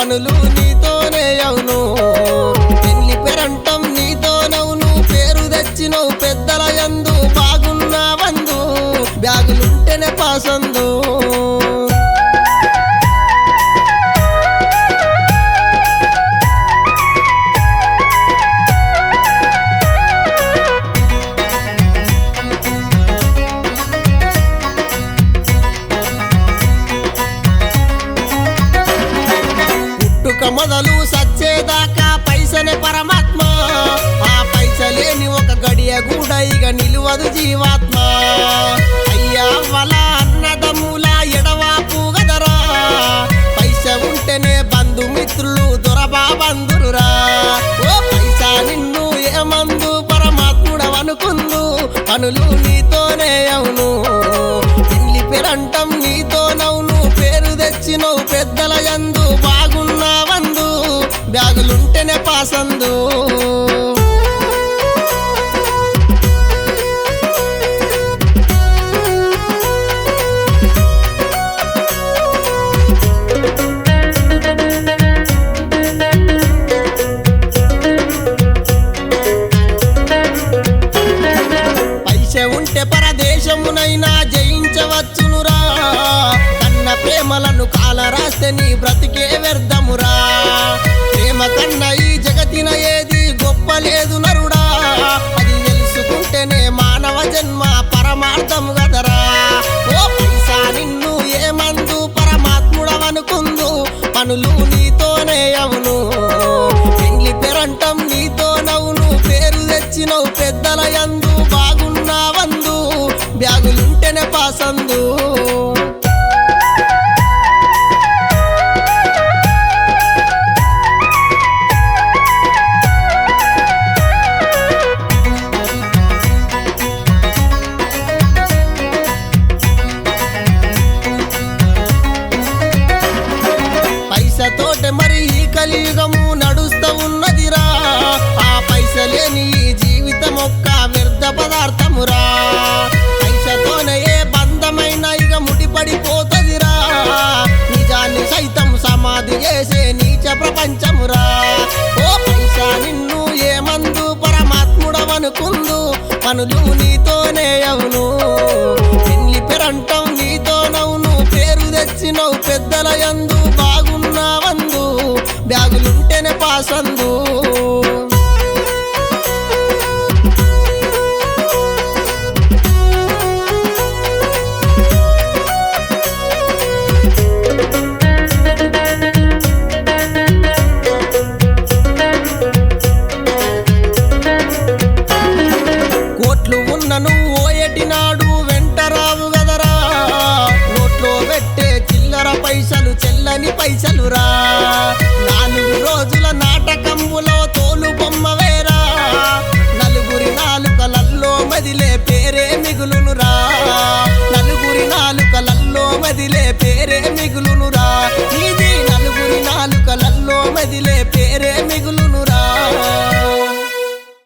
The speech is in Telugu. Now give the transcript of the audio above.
పనులు నీతోనే అవును పెళ్లి పెరంటం నీతోనవును పేరు తెచ్చినవు పెద్దల యందు బాగున్నావందు బ్యాగులుంటేనే పాసందు పుట్టుక మొదలు సచ్చేదాకా పైసనే పరమాత్మ ఆ పైసలేని ఒక గడియ కూడా ఇక నిలువదు జీవాత్మ అయ్యా వల అన్నదమ్ముల ఎడవాపు గదరా పైస ఉంటేనే బంధుమిత్రులు దొరబా బంధురురా ఓ పైసా నిన్ను ఏమందు పరమాత్ముడవనుకుందు పనులు నీతోనే అవును పెళ్లి పేరంటం నీతోనవును పేరు తెచ్చినవు పెద్దల యందు బాగున్నావందు బ్యాగులుంటేనే పాసందు పైస ఉంటే పరదేశమునైనా జయించవచ్చునురా కన్న ప్రేమలను కాల రాస్తే నీ బ్రతికే వ్యర్థమురా ప్రేమ కన్న ఈ జగతిన ఏది గొప్ప లేదు నరుడా అది తెలుసుకుంటేనే మానవ జన్మ పరమార్థము గదరా ఓ పైసా నిన్ను ఏమందు పరమాత్ముడవనుకుందు పనులు నీతోనే అవును పెళ్లి పెరంటం నీతోనవును పేరు తెచ్చినవు పెద్దల యందు బాగున్నావందు బ్యాగులుంటేనే పాసందు పైసతోటే మరి ఈ కలియుగము నడుస్తా ఉన్నదిరా ఆ పైసలేని ఈ జీవితం ఒక్క వ్యర్థ పదార్థమురా పైసతోనే ఏ బంధమైన ఇక ముడిపడిపోతదిరా నిజాన్ని సైతం సమాధి చేసే నీచ ప్రపంచమురా ఓ పైసా నిన్ను ఏమందు పరమాత్ముడవనుకుందు పనులు నీతోనే అవును